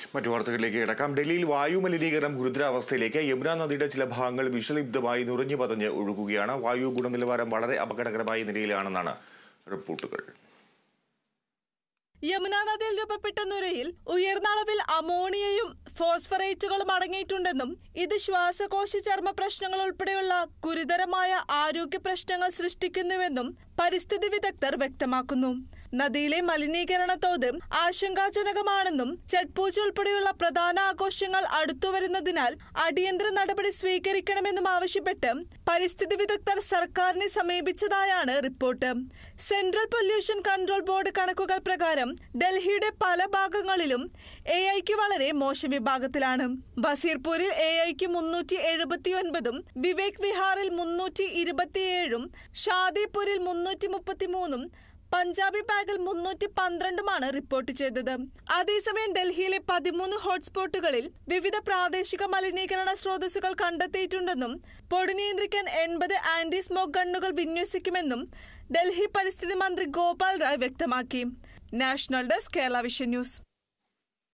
മറ്റു വാർത്തകളിലേക്ക് കിടക്കാം ഡൽഹിയിൽ വായു മലിനീകരണം ഗുരുതരാവസ്ഥയിലേക്ക് യമുന നദിയുടെ ചില ഭാഗങ്ങൾ വിഷലിപ്തമായി നുറഞ്ഞു പതഞ്ഞ് ഒഴുകുകയാണ് വായു ഗുണനിലവാരം വളരെ അപകടകരമായ നിലയിലാണെന്നാണ് റിപ്പോർട്ടുകൾ യമുന നദിയിൽ രൂപപ്പെട്ട നുരയിൽ ഉയർന്ന അളവിൽ അമോണിയയും ഫോസ്ഫറേറ്റുകളും അടങ്ങിയിട്ടുണ്ടെന്നും ഇത് ശ്വാസകോശ ചർമ്മ പ്രശ്നങ്ങൾ ഉൾപ്പെടെയുള്ള ഗുരുതരമായ ആരോഗ്യ പ്രശ്നങ്ങൾ സൃഷ്ടിക്കുന്നുവെന്നും പരിസ്ഥിതി വിദഗ്ധർ വ്യക്തമാക്കുന്നു നദിയിലെ മലിനീകരണ തോത് ആശങ്കാജനകമാണെന്നും ചെട്ട്പൂജ ഉൾപ്പെടെയുള്ള പ്രധാന ആഘോഷങ്ങൾ അടുത്തുവരുന്നതിനാൽ അടിയന്തര നടപടി സ്വീകരിക്കണമെന്നും ആവശ്യപ്പെട്ട് പരിസ്ഥിതി വിദഗ്ധർ സർക്കാരിനെ സമീപിച്ചതായാണ് report central pollution control board കണക്കുകൾ പ്രകാരം ഡൽഹിയുടെ പല ഭാഗങ്ങളിലും എ ഐക്ക് വളരെ മോശം വിഭാഗത്തിലാണ് ബസീർപൂരിൽ എ ഐക്ക് മുന്നൂറ്റി എഴുപത്തി ഒൻപതും വിവേക് വിഹാറിൽ മുന്നൂറ്റി ഇരുപത്തിയേഴും ഷാദിപൂരിൽ മുന്നൂറ്റി മുപ്പത്തി മൂന്നും പഞ്ചാബി ബാഗിൽ മുന്നൂറ്റി പന്ത്രണ്ടുമാണ് റിപ്പോർട്ട് ചെയ്തത് അതേസമയം ഡൽഹിയിലെ പതിമൂന്ന് ഹോട്ട്സ്പോട്ടുകളിൽ വിവിധ പ്രാദേശിക മലിനീകരണ സ്രോതസ്സുകൾ കണ്ടെത്തിയിട്ടുണ്ടെന്നും പൊടി നിയന്ത്രിക്കാൻ എൺപത് ആന്റി സ്മോക്ക് ഗണ്ണുകൾ വിന്യസിക്കുമെന്നും ഡൽഹി പരിസ്ഥിതി മന്ത്രി ഗോപാൽ റായ് വ്യക്തമാക്കി national desk Kerala vision news